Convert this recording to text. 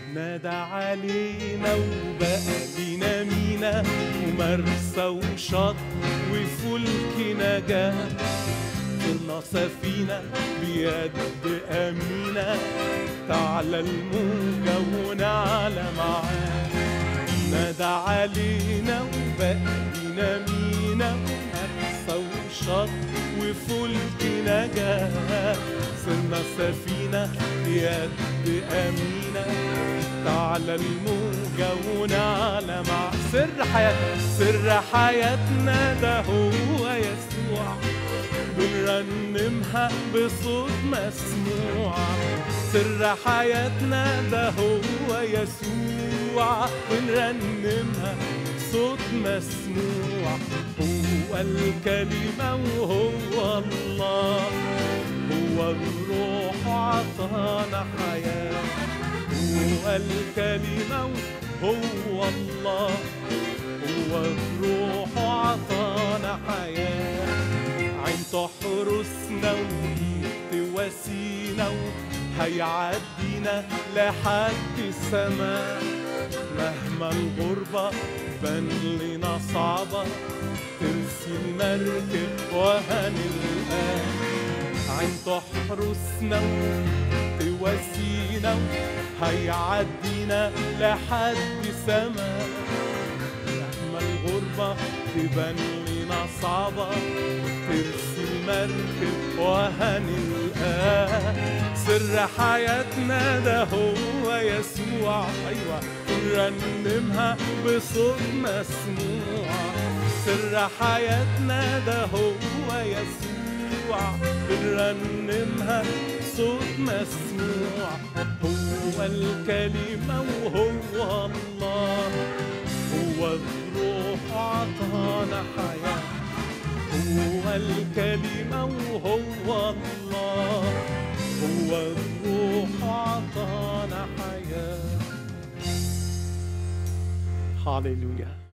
نادى علينا وبقى لينا مينا ومرسى وشط وفلك نجاة صرنا سفينة بيد أمينة تعلى الموجة ونعلى معاه نادى علينا وبقى لينا مينا ومرسى وشط وفلك نجاة صرنا سفينة بيد أمينة تعلى الموجة ونعلى مع سر حياتنا سر حياتنا ده هو يسوع بنرنمها بصوت مسموع سر حياتنا ده هو يسوع بنرنمها صوت مسموع هو الكلمة وهو الله هو الروح عطانا حياة هو الكلمة وهو الله هو الروح عطانا حياة عين تحرسنا وإيد تواسينا وهيعدينا لحد السماء مهما الغربة بان لنا صعبة ترسي المركب وهنلقاه عين تحرسنا وتواسينا هيعدينا لحد سما مهما الغربة تبان لنا صعبة ترسي المركب وهنلقاه سر حياتنا ده هو يسوع أيوة نرنمها بصوت مسموع سر حياتنا ده هو يسوع بنرنمها صوت مسموع هو الكلمة وهو الله هو الروح عطانا حياة هو الكلمة وهو الله هو الروح عطانا حياة هاليلويا